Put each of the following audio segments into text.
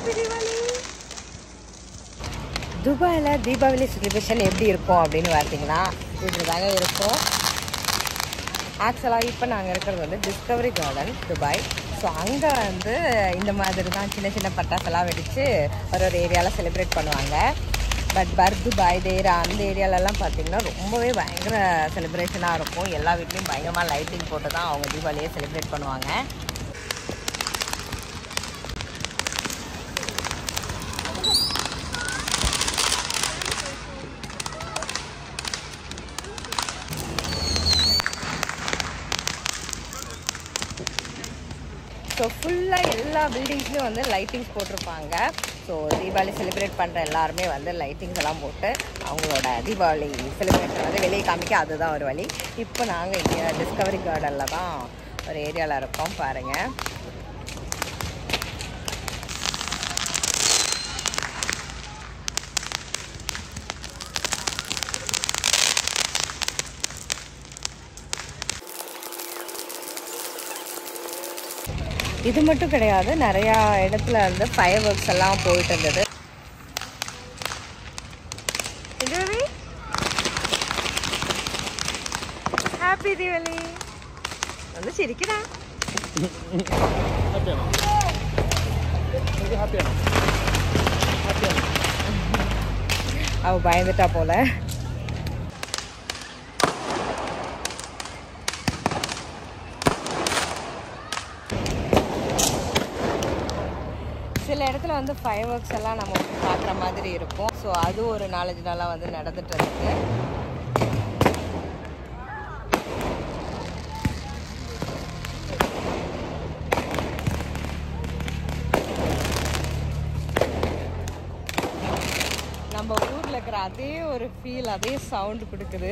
happy Deepavali துபாயில் Deepavali celebration எப்படி இருக்கும் அப்படின்னு பார்த்தீங்கன்னா இப்படி தாங்க இருக்கும் ஆக்சுவலாக இப்போ நாங்கள் இருக்கிறது வந்து டிஸ்கவரி கார்டன் துபாய் ஸோ அங்கே வந்து இந்த மாதிரி தான் சின்ன சின்ன பட்டாசெல்லாம் வெடித்து ஒரு ஒரு ஏரியாவில் செலிப்ரேட் பண்ணுவாங்க பட் பர் துபாய் தேரா அந்த ஏரியாலலாம் பார்த்தீங்கன்னா ரொம்பவே பயங்கர செலிப்ரேஷனாக இருக்கும் எல்லா வீட்லேயும் பயங்கரமாக லைட்டிங் போட்டு தான் அவங்க தீபாவளியை செலிப்ரேட் பண்ணுவாங்க ஸோ ஃபுல்லாக எல்லா பில்டிங்ஸ்லையும் வந்து லைட்டிங்ஸ் போட்டிருப்பாங்க ஸோ தீபாவளி செலிப்ரேட் பண்ணுற எல்லாருமே வந்து லைட்டிங்ஸ் எல்லாம் போட்டு அவங்களோட தீபாவளி செலிப்ரேஷன் வந்து வெளியே காமிக்க அதுதான் ஒரு வழி இப்போ நாங்கள் இங்கே டிஸ்கவரி கார்டனில் தான் ஒரு ஏரியாவில் இருக்கோம் பாருங்கள் இது மட்டும் கிடையாது நிறையா இடத்துல வந்து ஃபயர் ஒர்க்ஸ் எல்லாம் போயிட்டு இருந்தது ஹாப்பி தீபாவளி வந்து சிரிக்கிறா ഹാപ്പിയാണോ നിങ്ങൾക്ക് ഹാപ്പിയാണോ ഹാപ്പിയാണോ அவ பயந்துட்டா போல சில இடத்துல வந்து ஃபயர் ஒர்க்ஸ் எல்லாம் நம்ம பார்க்குற மாதிரி இருக்கும் ஸோ அது ஒரு நாலஞ்சு நாளாக வந்து நடந்துட்டு இருக்கு நம்ம ஊரில் இருக்கிற அதே ஒரு ஃபீல் அதே சவுண்ட் கொடுக்குது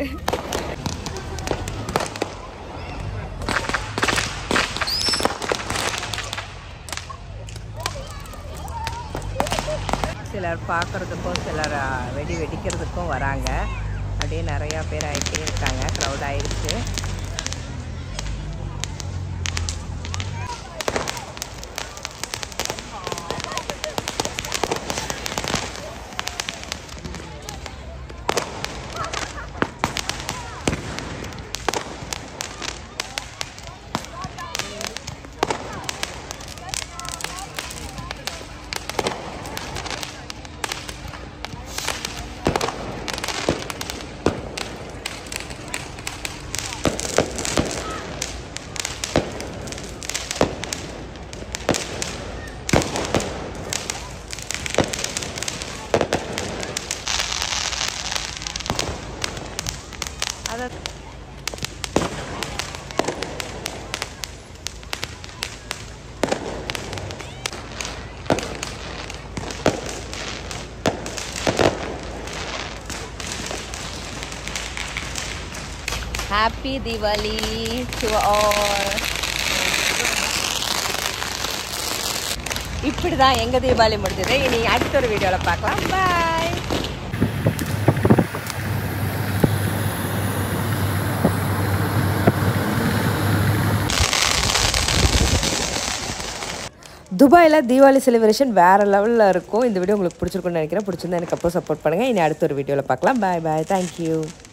சிலர் பார்க்குறதுக்கும் சிலர் ஆ, வெடி வெடிக்கிறதுக்கும் வராங்க அப்படியே நிறையா பேர் ஆகிட்டே இருக்காங்க க்ரௌட் ஆயிடுச்சு அதை ஹாப்பி தீபாவளி டு ஆல் இப்படி தான் எங்கள் தீபாவளி முடிஞ்சது இனி அடுத்த ஒரு வீடியோவில் பார்க்கலாம் பாய் துபாயில் தீபாவளி செலிப்ரேஷன் வேறு லெவலில் இருக்கும் இந்த வீடியோ உங்களுக்கு பிடிச்சிருக்குன்னு நினைக்கிறேன் பிடிச்சிருந்தா எனக்கு அப்போ சப்போர்ட் பண்ணுங்கள் இனி அடுத்த ஒரு வீடியோவில் பார்க்கலாம் பாய் பாய் தேங்க்யூ